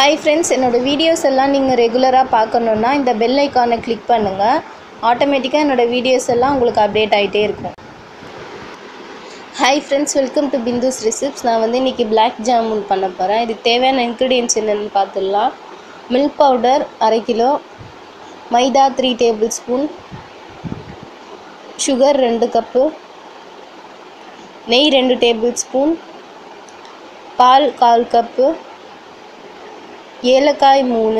hi friends என்னோடய videos எல்லாம் நீங்கள் ரெகுலராக பார்க்கணுன்னா இந்த பெல் ஐக்கானை கிளிக் பண்ணுங்கள் ஆட்டோமேட்டிக்காக என்னோடய வீடியோஸ் எல்லாம் உங்களுக்கு அப்டேட் ஆகிட்டே இருக்கும் hi friends welcome to Bindu's recipes நான் வந்து இன்றைக்கி பிளாக் ஜாமுன் பண்ண போகிறேன் இதுக்கு தேவையான இன்க்ரீடியன்ஸ் என்னென்னு பார்த்துடலாம் மில்க் பவுடர் அரை kilo maida three tablespoon sugar ரெண்டு கப்பு நெய் ரெண்டு டேபிள் ஸ்பூன் பால் கால் கப்பு ஏலக்காய் மூணு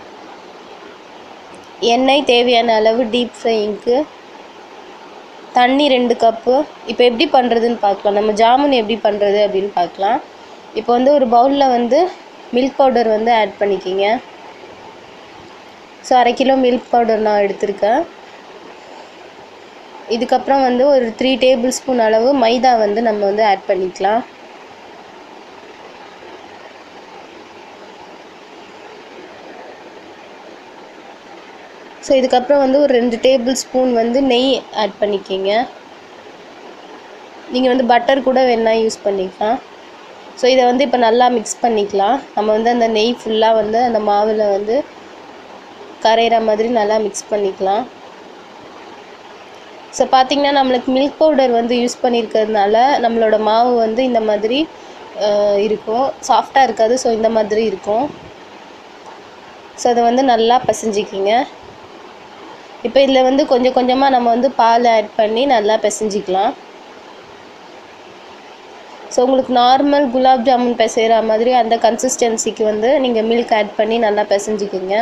எண்ணெய் தேவையான அளவு டீப் ஃப்ரைங்க்கு தண்ணி ரெண்டு கப்பு இப்போ எப்படி பண்ணுறதுன்னு பார்க்கலாம் நம்ம ஜாமுன் எப்படி பண்ணுறது அப்படின்னு பார்க்கலாம் இப்போ வந்து ஒரு பவுலில் வந்து மில்க் பவுடர் வந்து ஆட் பண்ணிக்கிங்க ஸோ அரை கிலோ மில்க் பவுடர் நான் எடுத்திருக்கேன் இதுக்கப்புறம் வந்து ஒரு த்ரீ டேபிள் ஸ்பூன் அளவு மைதா வந்து நம்ம வந்து ஆட் பண்ணிக்கலாம் ஸோ இதுக்கப்புறம் வந்து ஒரு ரெண்டு டேபிள் ஸ்பூன் வந்து நெய் ஆட் பண்ணிக்கிங்க நீங்கள் வந்து பட்டர் கூட வேணால் யூஸ் பண்ணிக்கலாம் ஸோ இதை வந்து இப்போ நல்லா மிக்ஸ் பண்ணிக்கலாம் நம்ம வந்து அந்த நெய் ஃபுல்லாக வந்து அந்த மாவில் வந்து கரையிற மாதிரி நல்லா மிக்ஸ் பண்ணிக்கலாம் ஸோ பார்த்திங்கன்னா நம்மளுக்கு மில்க் பவுடர் வந்து யூஸ் பண்ணியிருக்கிறதுனால நம்மளோட மாவு வந்து இந்த மாதிரி இருக்கும் சாஃப்டாக இருக்காது ஸோ இந்த மாதிரி இருக்கும் ஸோ அதை வந்து நல்லா பசைஞ்சிக்கிங்க இப்போ இதில் வந்து கொஞ்சம் கொஞ்சமாக நம்ம வந்து பால் ஆட் பண்ணி நல்லா பிசைஞ்சிக்கலாம் ஸோ உங்களுக்கு நார்மல் குலாப் ஜாமுன் பிசைகிற மாதிரி அந்த கன்சிஸ்டன்சிக்கு வந்து நீங்கள் மில்க் ஆட் பண்ணி நல்லா பிசைஞ்சிக்கிங்க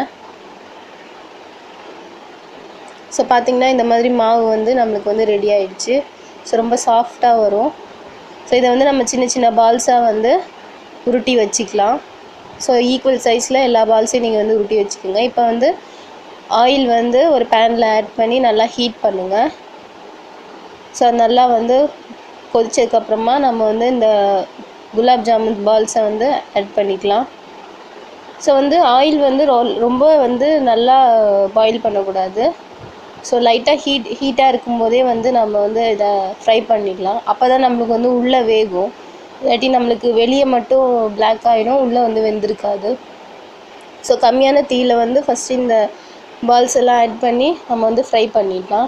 ஸோ பார்த்திங்கன்னா இந்த மாதிரி மாவு வந்து நம்மளுக்கு வந்து ரெடி ஆயிடுச்சு ஸோ ரொம்ப சாஃப்டாக வரும் ஸோ இதை வந்து நம்ம சின்ன சின்ன பால்ஸாக வந்து உருட்டி வச்சுக்கலாம் ஸோ ஈக்குவல் சைஸில் எல்லா பால்ஸையும் நீங்கள் வந்து உருட்டி வச்சுக்கோங்க இப்போ வந்து ஆயில் வந்து ஒரு பேனில் ஆட் பண்ணி நல்லா ஹீட் பண்ணுங்கள் ஸோ அது நல்லா வந்து கொதிச்சதுக்கப்புறமா நம்ம வந்து இந்த குலாப் ஜாமுன் பால்ஸை வந்து ஆட் பண்ணிக்கலாம் ஸோ வந்து ஆயில் வந்து ரொ ரொம்ப வந்து நல்லா பாயில் பண்ணக்கூடாது ஸோ லைட்டாக ஹீட் ஹீட்டாக இருக்கும்போதே வந்து நம்ம வந்து இதை ஃப்ரை பண்ணிடலாம் அப்போ தான் நம்மளுக்கு வந்து உள்ளே வேகும் இல்லாட்டி நம்மளுக்கு வெளியே மட்டும் பிளாக் ஆகிடும் உள்ளே வந்து வெந்திருக்காது ஸோ கம்மியான தீயில் வந்து ஃபஸ்ட்டு இந்த பால்ஸ் எல்லாம் ஆட் பண்ணி நம்ம வந்து ஃப்ரை பண்ணிடலாம்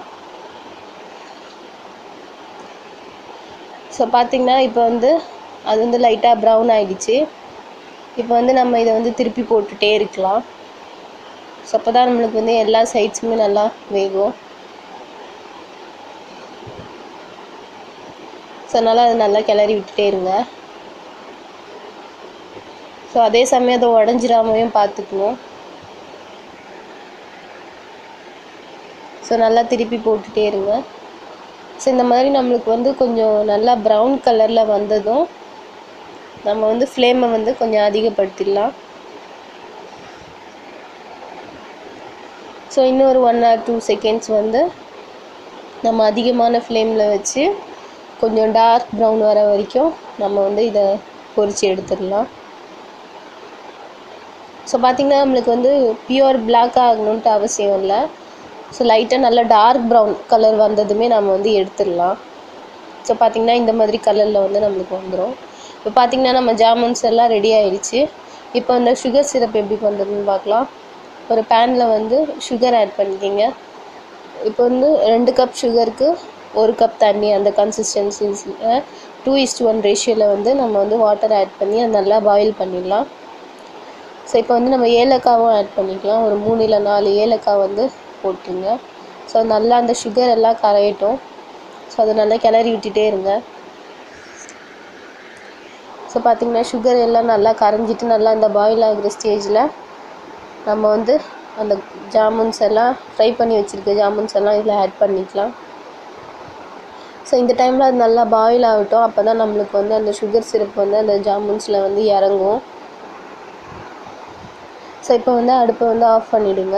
ஸோ பார்த்திங்கன்னா இப்போ வந்து அது வந்து லைட்டாக ப்ரௌன் ஆகிடுச்சு இப்போ வந்து நம்ம இதை வந்து திருப்பி போட்டுகிட்டே இருக்கலாம் ஸோ அப்போ தான் நம்மளுக்கு வந்து எல்லா சைட்ஸுமே நல்லா வேகும் ஸோ அதனால் அது நல்லா கிளறி விட்டுட்டே இருங்க ஸோ அதே சமயம் அதை உடஞ்சிராமையும் பார்த்துக்கணும் ஸோ நல்லா திருப்பி போட்டுகிட்டே இருங்க ஸோ இந்த மாதிரி நம்மளுக்கு வந்து கொஞ்சம் நல்லா ப்ரௌன் கலரில் வந்ததும் நம்ம வந்து ஃப்ளேமை வந்து கொஞ்சம் அதிகப்படுத்திடலாம் ஸோ இன்னொரு ஒன் ஆர் டூ செகண்ட்ஸ் வந்து நம்ம அதிகமான ஃப்ளேமில் வச்சு கொஞ்சம் டார்க் ப்ரௌன் வர வரைக்கும் நம்ம வந்து இதை பொரித்து எடுத்துடலாம் ஸோ பார்த்திங்கன்னா நம்மளுக்கு வந்து பியூர் பிளாக் ஆகணுன்ட்டு அவசியம் இல்லை ஸோ லைட்டாக நல்லா டார்க் ப்ரௌன் கலர் வந்ததுமே நம்ம வந்து எடுத்துடலாம் ஸோ பார்த்திங்கன்னா இந்த மாதிரி கலரில் வந்து நம்மளுக்கு வந்துடும் இப்போ பார்த்திங்கன்னா நம்ம ஜாமுன்ஸ் எல்லாம் ரெடி ஆயிடுச்சு இப்போ இந்த சுகர் சிரப் எப்படி பண்ணுறதுன்னு பார்க்கலாம் ஒரு பேனில் வந்து சுகர் ஆட் பண்ணிக்கிங்க இப்போ வந்து ரெண்டு கப் சுகருக்கு ஒரு கப் தண்ணி அந்த கன்சிஸ்டன்சிஸில் டூ இஸ்ட் ஒன் ரேஷியோவில் வந்து நம்ம வந்து வாட்டர் ஆட் பண்ணி அதை நல்லா பாயில் பண்ணிடலாம் ஸோ இப்போ வந்து நம்ம ஏலக்காவும் ஆட் பண்ணிக்கலாம் ஒரு மூணு இல்லை நாலு ஏலக்காய் வந்து போட்டுருங்க ஸோ நல்லா அந்த சுகர் எல்லாம் கரையட்டும் ஸோ அதை நல்லா கிளறி விட்டுட்டே இருங்க ஸோ பார்த்திங்கன்னா சுகர் எல்லாம் நல்லா கரைஞ்சிட்டு நல்லா இந்த பாயில் ஆகிற ஸ்டேஜில் நம்ம வந்து அந்த ஜாமுன்ஸ் எல்லாம் ஃப்ரை பண்ணி வச்சுருக்க ஜாமுன்ஸ் எல்லாம் இதில் ஆட் பண்ணிக்கலாம் ஸோ இந்த டைமில் அது நல்லா பாயில் ஆகட்டும் அப்போ தான் நம்மளுக்கு வந்து அந்த சுகர் சிரப் வந்து அந்த ஜாமுன்ஸில் வந்து இறங்கும் ஸோ இப்போ வந்து அடுப்பை வந்து ஆஃப் பண்ணிவிடுங்க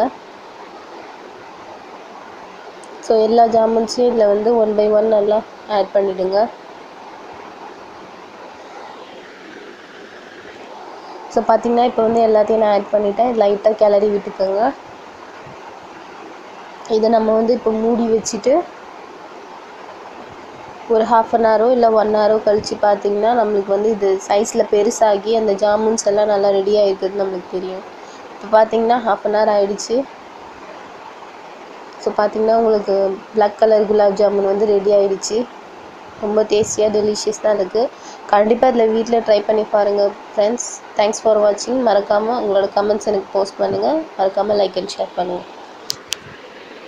ஸோ எல்லா ஜாமுன்ஸையும் இதில் வந்து ஒன் பை ஒன் நல்லா ஆட் பண்ணிவிடுங்க ஸோ பார்த்திங்கன்னா இப்போ வந்து எல்லாத்தையும் நான் ஆட் பண்ணிட்டேன் லைட்டாக கிளறி விட்டுக்கோங்க இதை நம்ம வந்து இப்போ மூடி வச்சுட்டு ஒரு ஹாஃப் அன் ஹவரோ இல்லை ஒன் ஹவரோ கழித்து பார்த்தீங்கன்னா நம்மளுக்கு வந்து இது சைஸில் பெருசாகி அந்த ஜாமுன்ஸ் எல்லாம் நல்லா ரெடி ஆகிருக்குது நம்மளுக்கு தெரியும் இப்போ பார்த்தீங்கன்னா ஹாஃப் அன் ஹவர் ஆயிடுச்சு ஸோ பார்த்தீங்கன்னா உங்களுக்கு பிளாக் கலர் குலாப் ஜாமுன் வந்து ரெடி ஆயிடுச்சு ரொம்ப டேஸ்டியாக டெலிஷியஸ் தான் இருக்குது கண்டிப்பாக இதில் வீட்டில் ட்ரை பண்ணி பாருங்கள் ஃப்ரெண்ட்ஸ் தேங்க்ஸ் ஃபார் வாட்சிங் மறக்காமல் உங்களோட கமெண்ட்ஸ் எனக்கு போஸ்ட் பண்ணுங்கள் மறக்காமல் லைக் அண்ட் ஷேர் பண்ணுங்கள்